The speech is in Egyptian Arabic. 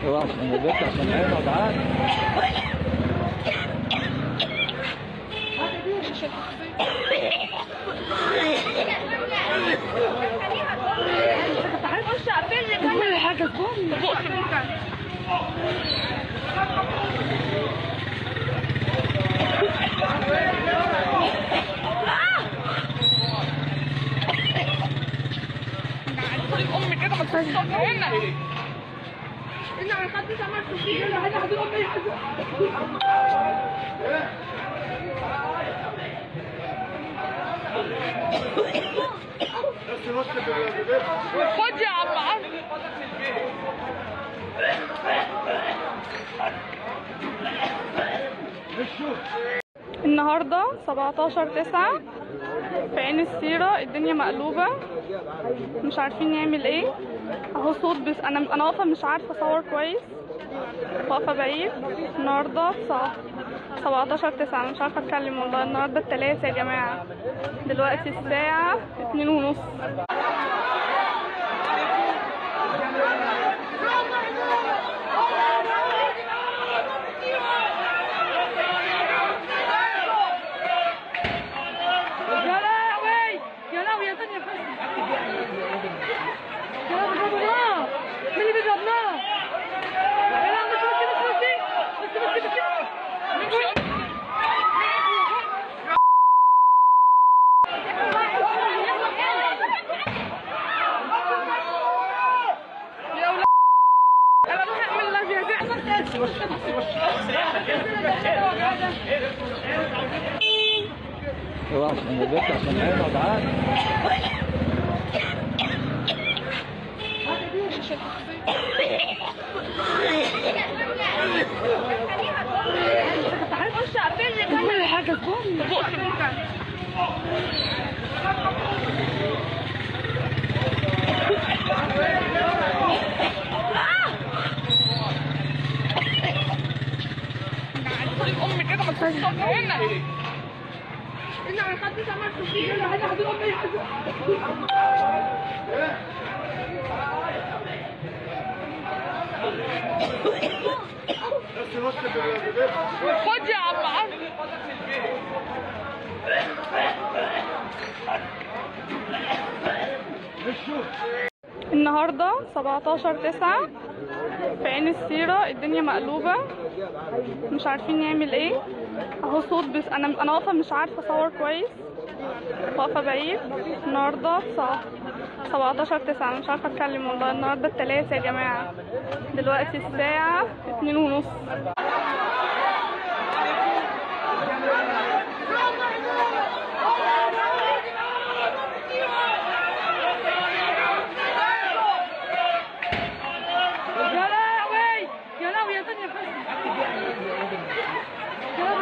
اوعى عشان ما جبت عشان انا وجعان خش اقفل كل حاجه امي كده ما تخش هنا انا على خد سمعت فيه انا عايز احضر امي خد يا عم عمرو النهارده 17 9 في عين السيرة الدنيا مقلوبة مش عارفين نعمل ايه اهو صوت بس انا انا واقفة مش عارفة اصور كويس واقفة بعيد النهارده 17 9 مش عارفة اتكلم والله النهارده التلاتة يا جماعة دلوقتي الساعة اتنين ونص يا لهوي يا لهوي يا دنيا يا لهوي بيضربناه مين اللي بيضربناه يا لهوي بس بس بس بس بس بس بس يا ولاد انا اروح اعمل لايف يا اوعى عشان ما جبت عشان انا وجعان خش اقفل كل حاجه فوق امي كده ما تخش هنا انا على خد سمعت فيه انا عايز احضر امي خد يا عم عمرو النهارده 17 9 في عين السيرة الدنيا مقلوبة مش عارفين نعمل ايه اهو صوت بس انا انا واقفة مش عارفة اصور كويس واقفة بعيد النهارده 17 9 مش عارفة اتكلم والله النهارده التلاتة يا جماعة دلوقتي الساعة اتنين ونص